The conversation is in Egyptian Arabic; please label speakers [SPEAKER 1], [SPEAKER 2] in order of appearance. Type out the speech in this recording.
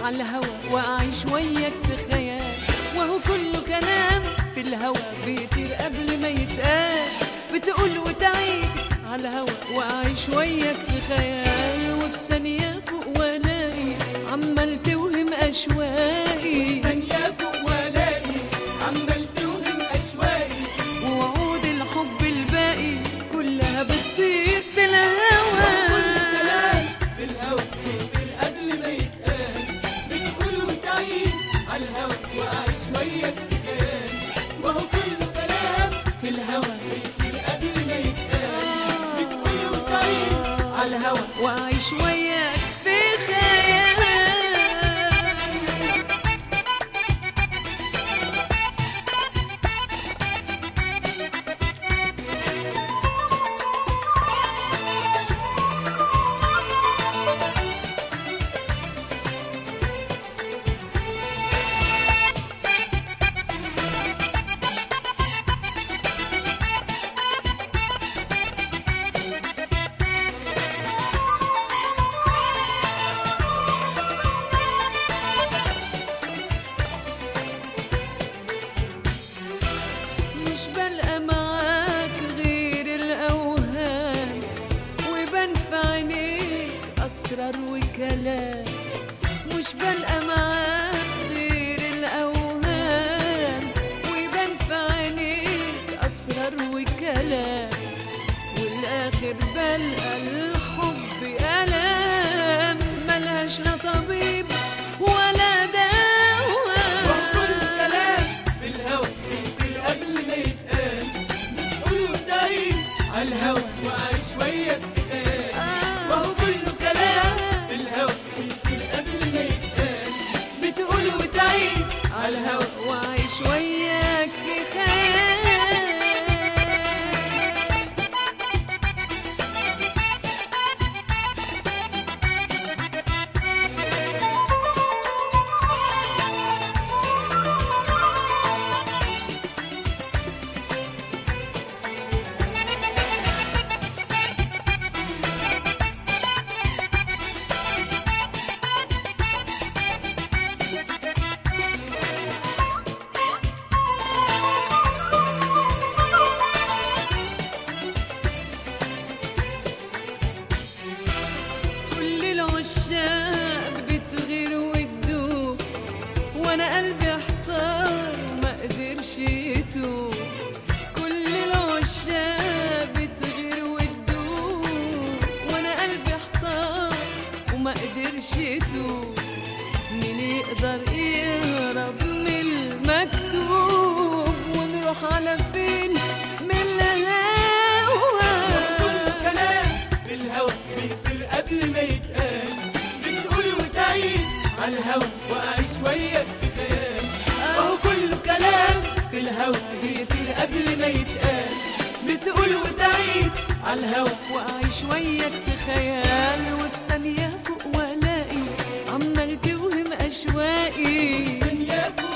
[SPEAKER 1] على الهوى واعيش وياك في خيال وهو كله كلام في الهوى بيطير قبل ما يتقال بتقول وتعيد على الهوى واعيش وياك في خيال وفي ثانية فوق والاقي عمال توهم اشواقي
[SPEAKER 2] ثانية فوق والاقي عمال توهم أشواقي
[SPEAKER 1] ووعود الحب الباقي كلها بتطير في الهوى
[SPEAKER 2] كل كلام في الهوا بيطير قبل ما يتقال بتقول وتعيد على الهوا وأعيش وياك في كيان وهو كله كلام في الهوا بيطير قبل ما يتقال بتقول وتعيد
[SPEAKER 1] على الهوى واعيش وياك في خيال مش بلقى معاك غير الأوهام ويبان في عينيك أسرار وكلام مش بلقى معاك غير الأوهام ويبان في عينيك أسرار وكلام والآخر بلقى الحب ألام ملهاش لا طبيب ولا دواء
[SPEAKER 2] وكل كلام في الهوا بيطير قبل ما يتقال بتقول وتعيد على الهوا وأعيش وياك في خيال وهو كله كلام في الهوا بيطير قبل ما يتقال
[SPEAKER 1] بتقول وتعيد على الهوى وعيش وياك في خيال كل العشاق بتغير وتدوب وانا قلبي احتار وما قدرش يتوب كل العشاق بتغير وتدوب وانا قلبي احتار وما قدرش يتوب مين يقدر يهرب من المكتوب ونروح على فين من الهوى
[SPEAKER 2] كل كلام في الهوا بيطير قبل ما يتقال بتقول وتعيد على الهوا وأعيش وياك في خيال وهو كله كلام في الهوا بيطير قبل ما يتقال
[SPEAKER 1] بتقول وتعيد على الهوى واعيش وياك في خيال وفي ثانية فوق والاقي عمال توهم اشواقي
[SPEAKER 2] ثانية فوق